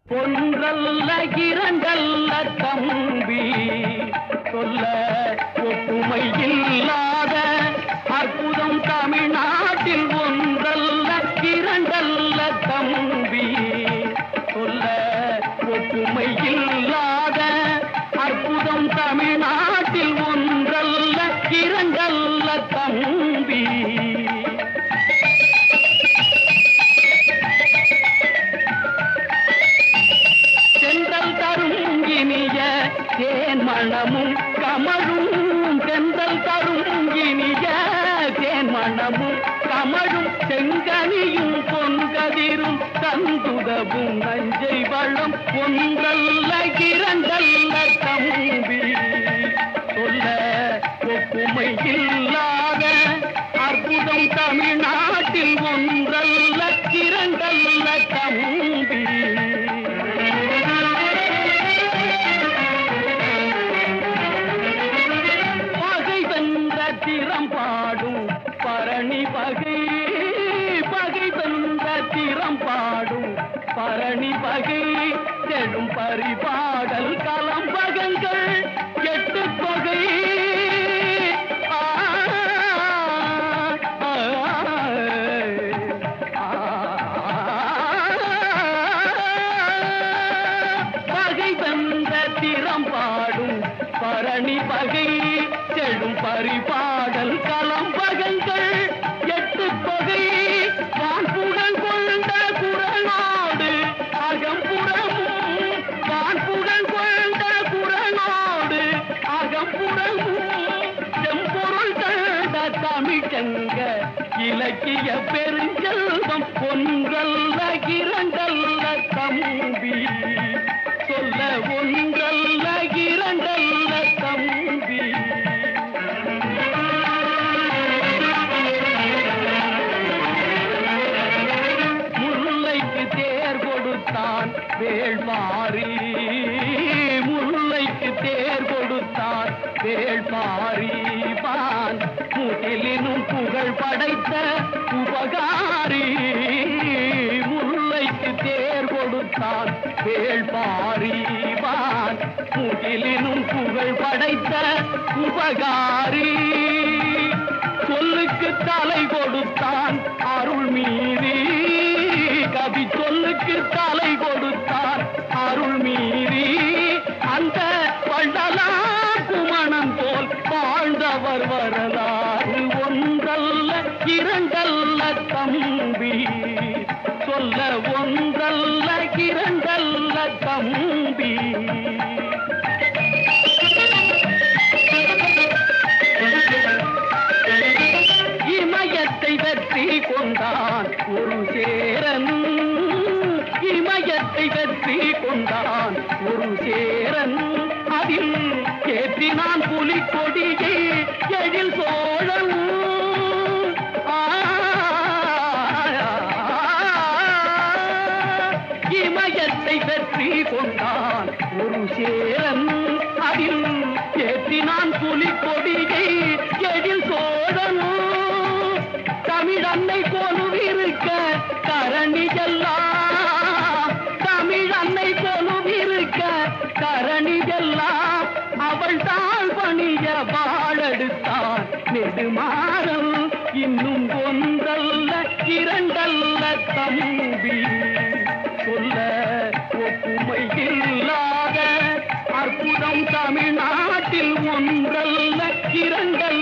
ஒன்றல்ல இரண்டல்ல தம்பி சொல்ல ஒப்புமை இல்லாத அற்புதம் தமிழ்நாட்டில் ஒன்றல்ல இரண்டல்ல தம்பி சொல்ல ஒப்புமை இல்லாத அற்புதம் தமிழ்நாட்டில் ஒன்றல்ல இரண்டல்ல தம்பி சென்றல் தரும் இனிய தேன் மணமும் கமழும் சென்றல் தரும் இனிய தேன் மணமும் கமழும் செங்கனியும் பொன்கதிரும் தந்துதவும் நஞ்சை வளம் ஒன்றல்ல இரண்டல்ல தம்பி சொல்ல ஒப்புமை இல்லாத அற்புதம் தமிழ்நாட்டில் ஒன்றல்ல இரண்டல்ல தம்பி பகை வென்ற திறம் பாடும் பரணி பகை பகை வென்ற திறம் பாடும் பரணி பகை செடும் பரிபாடல் கலம்பகங்கள் எட்டு தொகை ஆ, ஆ, பகை வென்ற திறம் பாடும் பரணி பகை செடும் பரிபாடல் கலம்பகங்கள் எட்டு தொகை வான்புகழ் கொண்ட குரலோடு அகம்புறமும் வான்புகழ் கொண்ட குரலோடு அகம்புறமும் செம்பொருள் கண்ட தமிழ்ச்சங்க இலக்கிய பெருஞ்செல்வம் ஒன்றல்ல இரண்டல்ல தம்பி சொல்ல ஒன்றல்ல இரண்டல்ல தம்பி முல்லைக்கு தேர் கொடுத்தான் வேள்மாறி முல்லைக்கு தேர் கொடுத்தான் வேள்மாறி பான் முகிலினும் புகழ் படைத்த உபகாரி முல்லைக்கு தேர் கொடுத்தான் வேள்பாரி பான் முகிலினும் புகழ் படைத்த உபகாரி சொல்லுக்கு தலை கொடுத்தான் அருள் மீறி கவி சொல்லுக்கு தலை கொடுத்தான் அருள் மீறி அந்த வள்ளலார் குமணன் போல் வாழ்ந்தவர் வரலாறு ஒன்றல்ல இரண்டல்ல தம்பி சொல்ல ஒன்றல்ல இரண்டல்ல தம்பி இமயத்தை வெற்றி கொண்டான் ஒரு சேரன் இமயத்தை வெற்றி கொண்டான் ஒரு சேரன் அதில் ஏற்றினான் புலிக்கொடியை எழில் சோழன் ஆ, இமயத்தை வெற்றி கொண்டான் ஒரு சேரன் அதில் ஏற்றினான் புலிக்கொடியை எழில் சோழன் தமிழன்னை கொலுவிருக்க கரணி எல்லாம் தமிழன்னை கொலுவிருக்க கரணி எல்லாம் அவள் தாழ் பணிய வாழெடுத்தான் நெடுமாறல் இன்னும் ஒன்றல்ல இரண்டல்ல தம்பி சொல்ல ஒப்புமை இல்லாத அற்புதம் தமிழ்நாட்டில் ஒன்றல்ல இரண்டல்ல